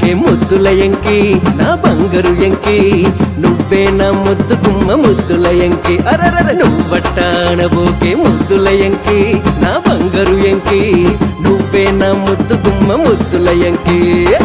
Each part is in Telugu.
ఆడబోకే ముద్దుల ఎంకి నా బంగారు ఎంకి నువ్వే నా ముద్దు గుమ్మ ముద్దుల ఎంకి అరరర నువ్వట్ట ఆడబోకే ముద్దుల ఎంకి నా బంగారు ఎంకి నువ్వే నా ముద్దు గుమ్మ ముద్దుల ఎంకి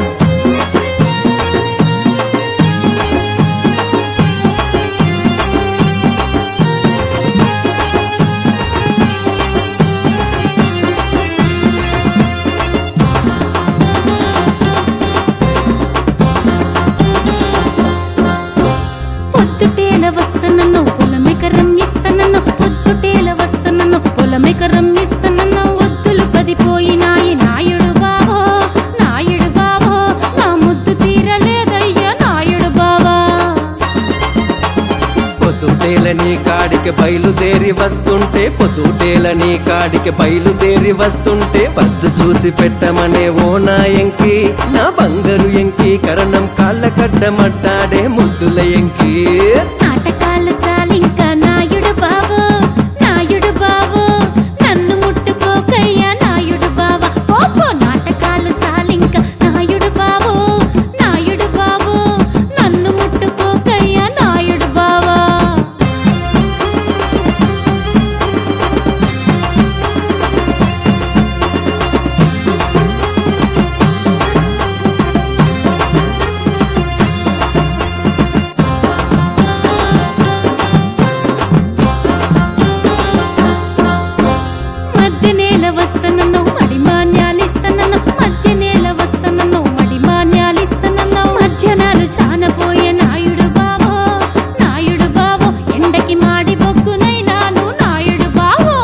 పొద్దుటేల వస్తనన్ను పొలమెకరం ఇస్తనన్ను పొద్దుటేల వస్తనన్ను పొలమెకరం ఇస్తనన్ను ఒత్తులు పదిపోయినాయి నాయుడు బావో నాయుడు బావో నా ముద్దు తీరలేదయ్యా నాయుడు బావా పొద్దుటేలని కాడికి బయలుదేరి వస్తుంటే పొద్దుటేలని కాడికి బయలుదేరి వస్తుంటే పద్దు చూసి పెట్టమనే ఓ నా ఎంకి నా బంగారు ఎంకి కరణం కాళ్ళ కడ్డమట్టాడే ముద్దుల ఎంకి నాటకాలు చాలింకా నాయుడు బావో నాయుడు బావో నన్ను ముట్టుకోకయ్యా నాయుడు బావా ఓహో నాటకాలు చాలింకా నాయుడు బావో నాయుడు బావో నన్ను ముట్టుకోకయ్యా నాయుడు బావా మధ్య నేల వస్తనన్ను మడి మాన్యాలిస్తనన్ను మధ్య నేల వస్తనన్ను మడి మాన్యాలిస్తనన్ను మధ్యనాలు శానపోయే నాయుడు బావో నాయుడు బావో ఎండకి మాడి బొగ్గునైనాను నాయుడు బావో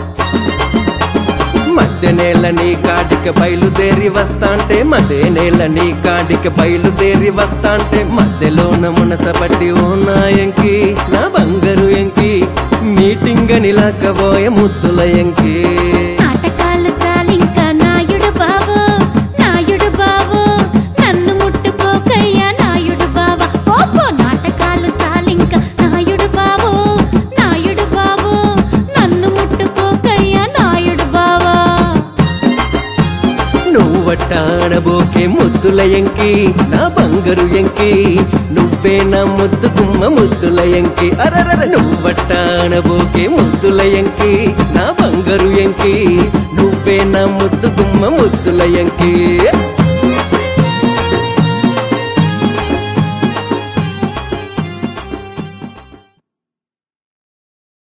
మధ్య నేల నీ కాడికి బయలుదేరి వస్తాంటే మధ్య నేల నీ కాడికి బయలుదేరి వస్తాంటే మధ్యలోన మునసబట్టి ఓ నా ఎంకి నా బంగారు ఎంకి మీటింగ్ అని లాక్కబోయే ముద్దుల ఎంకి నాటకాలు చాలింకా నాయుడు బావో నాయుడు బావో నన్ను ముట్టుకోకయ్యా నాయుడు బావా ఓహో నాటకాలు చాలింకా నాయుడు బావో నాయుడు బావో నన్ను ముట్టుకోకయ్యా నాయుడు బావా నువ్వట్టాడబోకే ముద్దుల ఎంకి నా బంగారు ఎంకి నువ్వే నా ముద్దు గుమ్మ ముద్దుల ఎంకి అరరర నువ్వట్టాడబోకే ముద్దుల ఎంకి నా బంగారు ఎంకి నువ్వే నా ముద్దు గుమ్మ ముద్దుల ఎంకి